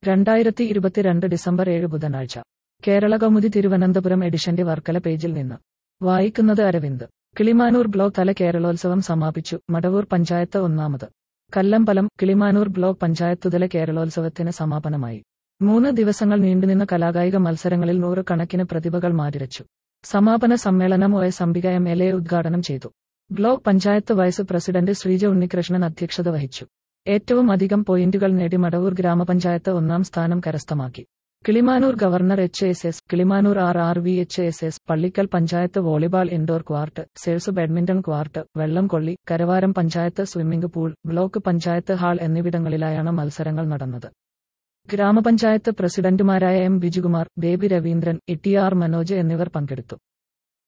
രണ്ടായിരത്തി ഇരുപത്തിരണ്ട് ഡിസംബർ ഏഴ് ബുധനാഴ്ച കേരള കൗമുദി തിരുവനന്തപുരം എഡിഷന്റെ വർക്കല പേജിൽ നിന്ന് വായിക്കുന്നത് അരവിന്ദ് കിളിമാനൂർ ബ്ലോക്ക് തല കേരളോത്സവം സമാപിച്ചു മടവൂർ പഞ്ചായത്ത് ഒന്നാമത് കല്ലമ്പലം കിളിമാനൂർ ബ്ലോക്ക് പഞ്ചായത്തുതല കേരളോത്സവത്തിന് സമാപനമായി മൂന്ന് ദിവസങ്ങൾ നീണ്ടുനിന്ന കലാകായിക മത്സരങ്ങളിൽ നൂറുകണക്കിന് പ്രതിഭകൾ മാറ്റിരച്ചു സമാപന സമ്മേളനം O S Ambika M L A ഉദ്ഘാടനം ചെയ്തു block panchayat vice president Sreeja Unnikrishnan അധ്യക്ഷത വഹിച്ചു ഏറ്റവും അധികം പോയിന്റുകൾ നേടി മടവൂർ ഗ്രാമപഞ്ചായത്ത് ഒന്നാം സ്ഥാനം കരസ്ഥമാക്കി Kilimanoor governor H S S Kilimanoor R R V H S S Pallikkal panchayat volleyball indoor court സേഴ്സ് badminton court Vellamkolli Karavaram panchayat swimming pool block panchayat hall എന്നിവിടങ്ങളിലായാണ് മത്സരങ്ങൾ നടന്നത് ഗ്രാമപഞ്ചായത്ത് പ്രസിഡന്റുമാരായ M Bijukumar Baby Raveendran E T R Manoj എന്നിവർ പങ്കെടുത്തു